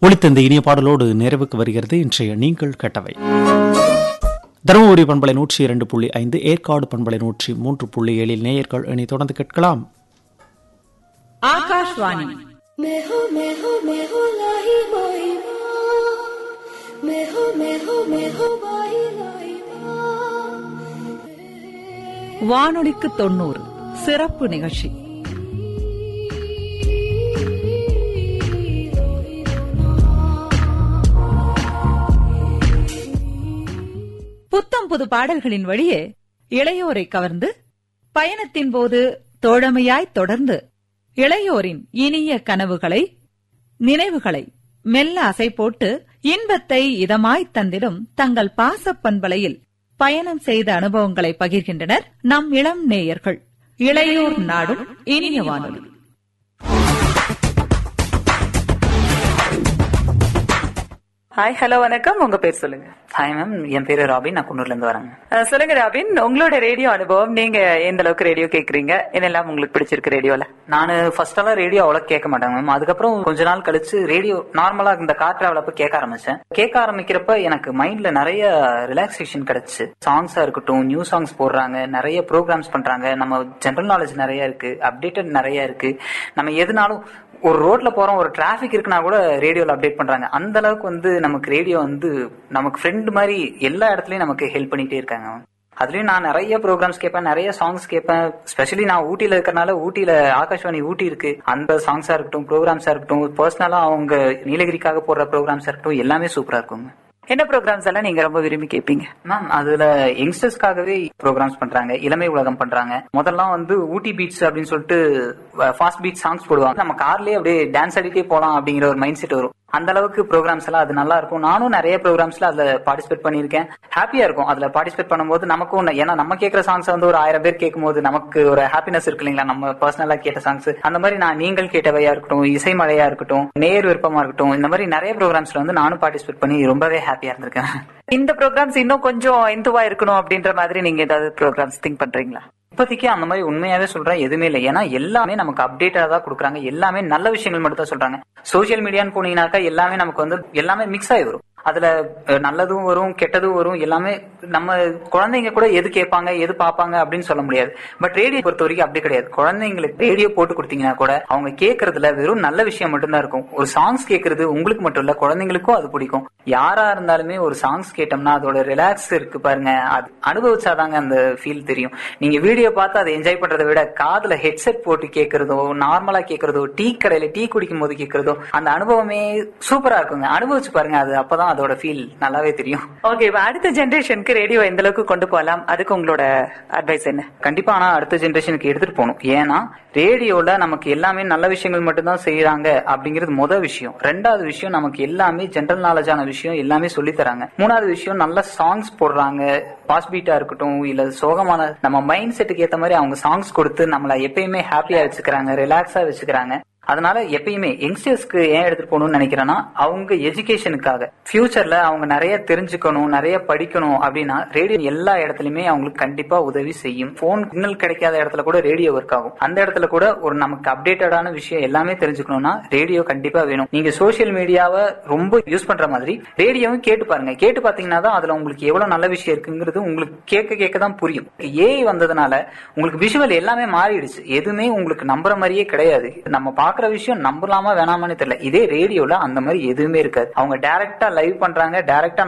ஒளித்த இந்த இனிய பாடலோடு நிறைவுக்கு வருகிறது இன்றைய நீங்கள் கேட்டவை தருமபுரி பண்பலை நூற்றி இரண்டு புள்ளி ஐந்து ஏற்காடு பண்பலை நூற்றி மூன்று புள்ளி ஏழில் நேயர்கள் இனி தொடர்ந்து கேட்கலாம் ஆகாஷ்வாணி मैं हो मैं हो मैं हो लाही माही माँ मैं हो मैं हो मैं हो माही लाही माँ வானொலிக்கு தொண்ணூறு சிறப்பு நிகழ்ச்சி புத்தம் புது பாடல்களின் வழியே இளையோரை கவர்ந்து பயணத்தின் போது தோழமையாய் தொடர்ந்து இளையோரின் இனிய கனவுகளை நினைவுகளை மெல்ல அசை போட்டு இன்பத்தை இதமாய் தந்திடும் தங்கள் பாசப் பண்பலையில் பயணம் செய்த அனுபவங்களை பகிர்கின்றனர் நம் இளம் நேயர்கள் இளையோர் நாடும் இனிய வானொலி ஹாய் ஹலோ வணக்கம் உங்க பேர் சொல்லுங்க ஹாய் மேம் என் பேரு ராபின் நான் குன்னூர்ல இருந்து வரேங்க அஹ், சொல்லுங்க ராபின் உங்களோட ரேடியோ அனுபவம் நீங்க எந்த அளவுக்கு ரேடியோ கேக்குறீங்க என்னெல்லாம் உங்களுக்கு பிடிச்சிருக்கு ரேடியோல நான் ஃபர்ஸ்ட் எல்லாம் ரேடியோ அவ்வளவு கேட்க மாட்டேங்க மேம் அதுக்கப்புறம் கொஞ்ச நாள் கழிச்சு ரேடியோ நார்மலா இந்த கார் டிராவல் அப்ப கேட்க ஆரம்பிச்சேன் கேட்க ஆரம்பிக்கிறப்ப எனக்கு மைண்ட்ல நிறைய ரிலாக்ஸேஷன் கிடைச்சு சாங்ஸா இருக்கட்டும் நியூ சாங்ஸ் போடுறாங்க நிறைய ப்ரோக்ராம்ஸ் பண்றாங்க நம்ம ஜென்ரல் நாலேஜ் நிறைய இருக்கு அப்டேட்டட் நிறைய இருக்கு நம்ம எதுனாலும் ஒரு ரோட்ல போறோம் ஒரு டிராபிக் இருக்குன்னா கூட ரேடியோல அப்டேட் பண்றாங்க அந்த அளவுக்கு வந்து நமக்கு ரேடியோ வந்து நமக்கு ஃப்ரெண்ட் மாதிரி எல்லா இடத்துலயும் நமக்கு ஹெல்ப் பண்ணிட்டே இருக்காங்க மேம். அதுலயும் நான் நிறைய ப்ரோக்ராம்ஸ் கேட்பேன் நிறைய சாங்ஸ் கேட்பேன் ஸ்பெஷலி நான் ஊட்டியில இருக்கறனால ஊட்டியில ஆகாஷ்வாணி ஊட்டி இருக்கு அந்த சாங்ஸா இருக்கட்டும் ப்ரோக்ராம்ஸா இருக்கட்டும் பர்சனலா அவங்க நீலகிரிக்காக போடுற ப்ரோக்ராம்ஸா இருக்கட்டும் எல்லாமே சூப்பரா இருக்குங்க என்ன ப்ரோக்ராம்ஸ் எல்லாம் நீங்க ரொம்ப விரும்பி கேட்பீங்க மேம் அதுல யங்ஸ்டர்ஸ்க்காகவே ப்ரோக்ராம்ஸ் பண்றாங்க இளமை உலகம் பண்றாங்க முதல்லாம் வந்து ஊட்டி பீட்ஸ் அப்படின்னு சொல்லிட்டு ஃபாஸ்ட் பீட் சாங்ஸ் போடுவாங்க நம்ம கார்லயே அப்படியே டான்ஸ் ஆடிட்டே போலாம் அப்படிங்கிற ஒரு மைண்ட் செட் வரும் அந்த அளவுக்கு ப்ரோக்ராம்ஸ் எல்லாம் அது நல்லா இருக்கும் நானும் நிறைய ப்ரோக்ராம்ஸ்ல அதுல பார்ட்டிசிபேட் பண்ணிருக்கேன் ஹாப்பியா இருக்கும் அதுல பார்ட்டிசிபேட் பண்ணும்போது நமக்கும் ஒண்ணு- ஏன்னா நம்ம கேட்கற சாங்ஸ் வந்து ஒரு ஆயிரம் பேர் கேட்கும்போது நமக்கு ஒரு ஹாப்பினஸ் இருக்கு இல்லைங்களா நம்ம பர்சனலா கேட்ட சாங்ஸ் அந்த மாதிரி நான் நீங்கள் கேட்டவையா இருக்கட்டும் இசை மழையா இருக்கட்டும் நேர் விருப்பமா இருக்கட்டும் இந்த மாதிரி நிறைய ப்ரோக்ராம்ஸ்ல வந்து நானும் பார்ட்டிசிபேட் பண்ணி ரொம்பவே ஹாப்பியா இருந்திருக்கேன் இந்த ப்ரோக்ராம்ஸ் இன்னும் கொஞ்சம் இந்துவா இருக்கணும் அப்படின்ற மாதிரி நீங்க ஏதாவது ப்ரோக்ராம்ஸ் திங்க் பண்றீங்களா இப்போதைக்கு அந்த மாதிரி உண்மையாவே சொல்றேன் எதுவுமே இல்லை ஏன்னா எல்லாமே நமக்கு அப்டேட்டா தான் கொடுக்குறாங்க எல்லாமே நல்ல விஷயங்கள் மட்டும் தான் சொல்றாங்க சோஷியல் மீடியான்னு போனீங்கன்னாக்கா எல்லாமே நமக்கு வந்து எல்லாமே மிக்ஸ் ஆகி வரும் அதுல அஹ், நல்லதும் வரும் கெட்டதும் வரும் எல்லாமே நம்ம குழந்தைங்க கூட எது கேட்பாங்க எது பார்ப்பாங்க அப்படின்னு சொல்ல முடியாது பட் ரேடியோ பொறுத்த வரைக்கும் அப்படி கிடையாது குழந்தைங்களுக்கு ரேடியோ போட்டு கொடுத்தீங்கன்னா கூட அவங்க கேட்கறதுல வெறும் நல்ல விஷயம் மட்டும்தான் இருக்கும் ஒரு சாங்ஸ் கேட்கறது உங்களுக்கு மட்டும் இல்ல குழந்தைங்களுக்கும் அது பிடிக்கும் யாரா இருந்தாலுமே ஒரு சாங்ஸ் கேட்டோம்னா அதோட ரிலாக்ஸ் இருக்கு பாருங்க அது அனுபவிச்சாதாங்க அந்த ஃபீல் தெரியும் நீங்க வீடியோ பார்த்து அதை என்ஜாய் பண்றதை விட காதுல ஹெட்செட் போட்டு கேட்கறதோ நார்மலா கேட்கறதோ டீ கடையில டீ குடிக்கும் போது கேட்கறதோ அந்த அனுபவமே சூப்பரா இருக்குங்க அனுபவிச்சு பாருங்க அது அப்பதான் அதோட ஃபீல் நல்லாவே தெரியும் ஓகே அடுத்த ஜெனரேஷனுக்கு ரேடியோ எந்த அளவுக்கு கொண்டு போகலாம் அதுக்கு உங்களோட அட்வைஸ் என்ன கண்டிப்பா ஆனா அடுத்த ஜெனரேஷனுக்கு எடுத்துட்டு போகணும் ஏன்னா ரேடியோல நமக்கு எல்லாமே நல்ல விஷயங்கள் மட்டும்தான் செய்யறாங்க அப்படிங்கிறது முத விஷயம் ரெண்டாவது விஷயம் நமக்கு எல்லாமே ஜென்ரல் நாலேஜான விஷயம் எல்லாமே சொல்லி தராங்க மூணாவது விஷயம் நல்ல சாங்ஸ் போடுறாங்க பாஸ் பீட்டா இருக்கட்டும் இல்ல சோகமான நம்ம மைண்ட் செட்டுக்கு ஏத்த மாதிரி அவங்க சாங்ஸ் கொடுத்து நம்மள எப்பயுமே ஹாப்பியா வச்சுக்கிறாங்க ரிலாக்ஸா வச்சுக்கிறாங்க அதனால எப்பயுமே யங்ஸ்டர்ஸ்க்கு ஏன் எடுத்துட்டு போகணும்னு நினைக்கிறேன்னா அவங்க எஜுகேஷனுக்காக ஃபியூச்சர்ல அவங்க நிறைய தெரிஞ்சுக்கணும் நிறைய படிக்கணும் அப்படின்னா ரேடியோ எல்லா இடத்துலயுமே அவங்களுக்கு கண்டிப்பா உதவி செய்யும் போன் சிக்னல் கிடைக்காத இடத்துல கூட ரேடியோ ஒர்க் ஆகும் அந்த இடத்துல கூட ஒரு நமக்கு அப்டேட்டடான விஷயம் எல்லாமே தெரிஞ்சுக்கணும்னா ரேடியோ கண்டிப்பா வேணும் நீங்க சோஷியல் மீடியாவை ரொம்ப யூஸ் பண்ற மாதிரி ரேடியோவும் கேட்டு பாருங்க கேட்டு பாத்தீங்கன்னா தான் அதுல உங்களுக்கு எவ்வளவு நல்ல விஷயம் இருக்குங்கிறது உங்களுக்கு கேட்க கேட்க தான் புரியும் ஏஐ வந்ததுனால உங்களுக்கு விஷுவல் எல்லாமே மாறிடுச்சு எதுவுமே உங்களுக்கு நம்புற மாதிரியே கிடையாது நம்ம பாக்குற விஷயம் நம்பலாமா வேணாமான்னு தெரியல இதே ரேடியோல அந்த மாதிரி எதுவுமே இருக்காது அவங்க டைரக்டா லைவ் பண்றாங்க டைரக்டா